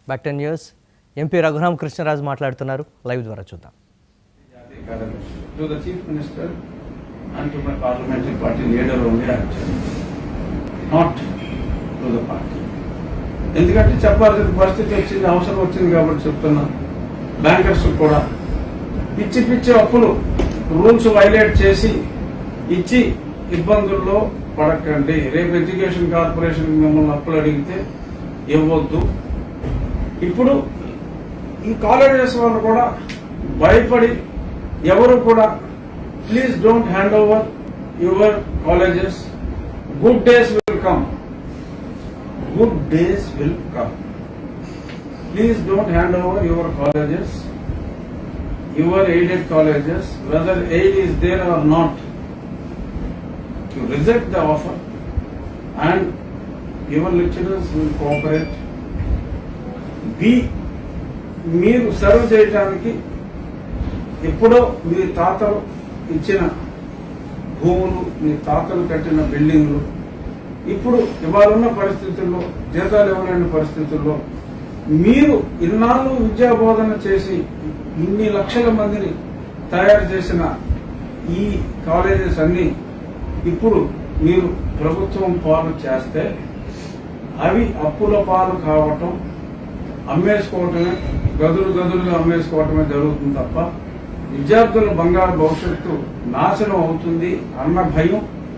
Back ten years MP Raghurama Krishnaraju మాట్లాడుతున్నారు live ద్వారా చూద్దాం to the chief minister and to my parliamentary party leader only actually, not to the party. ఎందుకంటే చెప్పాల్సిన పరిస్థితి వచ్చింది అవసరం వచ్చింది కాబట్టి చెప్తున్నా బ్యాంకర్స్ కూడా పిచ్చి పిచ్చి అప్పులు రూల్స్ వైలేట్ చేసి ఇచ్చి ఇబ్బందుల్లో పడకండి రేపు ఎడ్యుకేషన్ కార్పొరేషన్ మిమ్మల్ని అప్పులు అడిగితే ఇవ్వద్దు ఇప్పుడు ఈ కాలేజెస్ వాళ్ళు కూడా భయపడి ఎవరు కూడా please don't hand over your colleges good days will come good days will come please don't hand over your colleges your aided colleges whether aid is there or not to reject the offer and your lecturers will cooperate be మీరు serve చేయడానికి ఎప్పుడో మీ తాతలు ఇచ్చిన భూములు మీ తాతలు కట్టిన బిల్డింగ్లు ఇప్పుడు ఇవాళ పరిస్థితుల్లో జీతాలు ఇవ్వలేని పరిస్థితుల్లో మీరు ఇన్నాళ్ళు విద్యా బోధన చేసి ఇన్ని లక్షల మందిని తయారు చేసిన ఈ కాలేజెస్ అన్ని ఇప్పుడు మీరు ప్రభుత్వం పాలు చేస్తే అవి అప్పుల పాలు కావటం అమ్మేసుకోవటమే గదులు గదులుగా అమ్మేసుకోవటమే జరుగుతుంది తప్ప విద్యార్థుల బంగారు భవిష్యత్తు నాశనం అవుతుంది అన్న భయం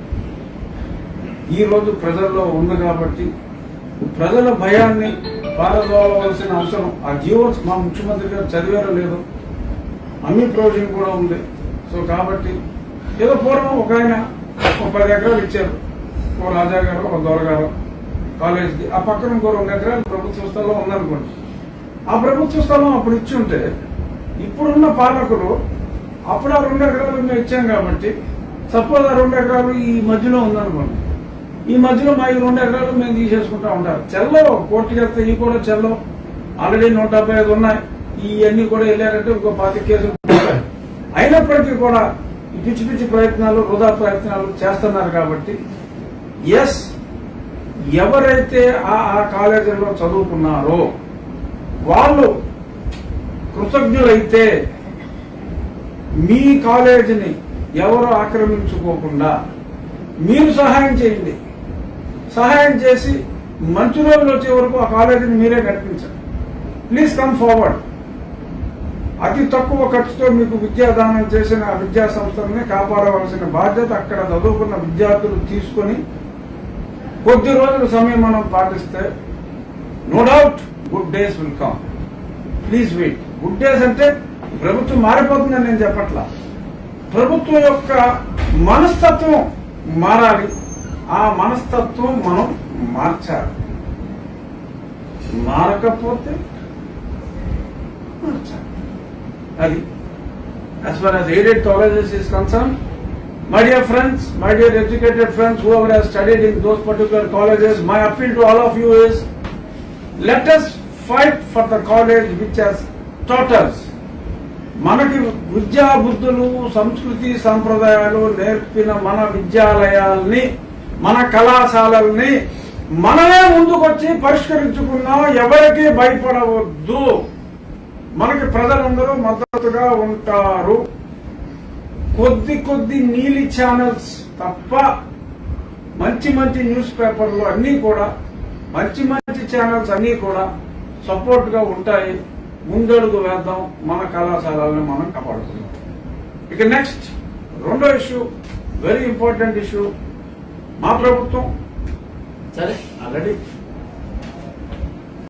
ఈ రోజు ప్రజల్లో ఉంది కాబట్టి ప్రజల భయాన్ని పారదోలవలసిన అవసరం ఆ జీవో మా ముఖ్యమంత్రి గారు చదివారో లేదో అన్ని ప్రొవిజన్ కూడా ఉంది సో కాబట్టి ఏదో పూర్వం ఒక ఆయన ఒక పది ఎకరాలు ఇచ్చారు ఓ రాజా గారు ఒక దొరగారు కాలేజీకి ఆ పక్కన ఇంకో రెండు ఎకరాలు ప్రభుత్వ స్థలం ఉందనుకోండి ఆ ప్రభుత్వ స్థలం అప్పుడు ఇచ్చి ఉంటే ఇప్పుడున్న పాలకులు అప్పుడు ఆ రెండు ఎకరాలు మేము ఇచ్చాం కాబట్టి సపోజ్ ఆ రెండు ఎకరాలు ఈ మధ్యలో ఉందనుకోండి ఈ మధ్యలో మా ఈ రెండు ఎకరాలు మేము తీసేసుకుంటా ఉంటారు చెల్లో కోర్టుకి వెళ్తే ఈ కూడా చెల్లో ఆల్రెడీ నూట డెబ్బై ఐదు ఉన్నాయి ఇవన్నీ కూడా వెళ్ళారంటే ఇంకో పాతి కేసులు పోతాయి. అయినప్పటికీ కూడా ఈ పిచ్చి పిచ్చి ప్రయత్నాలు వృధా ప్రయత్నాలు చేస్తున్నారు కాబట్టి ఎస్ ఎవరైతే ఆ ఆ కాలేజీలో చదువుకున్నారో వాళ్ళు కృతజ్ఞులైతే మీ కాలేజీని ఎవరు ఆక్రమించుకోకుండా మీరు సహాయం చేయండి సహాయం చేసి మంచి రోజులు వచ్చే వరకు ఆ కాలేజీని మీరే నడిపించండి ప్లీజ్ కమ్ ఫార్వర్డ్ అతి తక్కువ ఖర్చుతో మీకు విద్యాదానం చేసిన ఆ విద్యా సంస్థలని కాపాడవలసిన బాధ్యత అక్కడ చదువుకున్న విద్యార్థులు తీసుకొని కొద్ది రోజుల సమయం మనం పాటిస్తే no doubt good days will come please wait good days అంటే ప్రభుత్వం మారిపోతుందని నేను చెప్పట్లా ప్రభుత్వం యొక్క మనస్తత్వం మారాలి ఆ మనస్తత్వం మనం మార్చాలి మారకపోతే మార్చాలి అది as far as aided colleges is concerned my dear friends my dear educated friends whoever has studied in those particular colleges my appeal to all of you is let us fight for the college which has taught us మనకి విద్యా బుద్ధులు సంస్కృతి సంప్రదాయాలు నేర్పిన మన విద్యాలయాల్ని మన కళాశాలల్ని మనమే ముందుకొచ్చి పరిష్కరించుకున్నాం ఎవరికి భయపడవద్దు మనకి ప్రజలందరూ మద్దతుగా ఉంటారు కొద్ది కొద్ది నీలి ఛానల్స్ తప్ప మంచి మంచి న్యూస్ పేపర్లు అన్నీ కూడా మంచి మంచి ఛానల్స్ అన్నీ కూడా సపోర్ట్ గా ఉంటాయి ముందడుగు వేద్దాం మన కళాశాలని మనం కాపాడుకుందాం ఇక నెక్స్ట్ రెండో ఇష్యూ వెరీ ఇంపార్టెంట్ ఇష్యూ మా ప్రభుత్వం సరే ఆల్రెడీ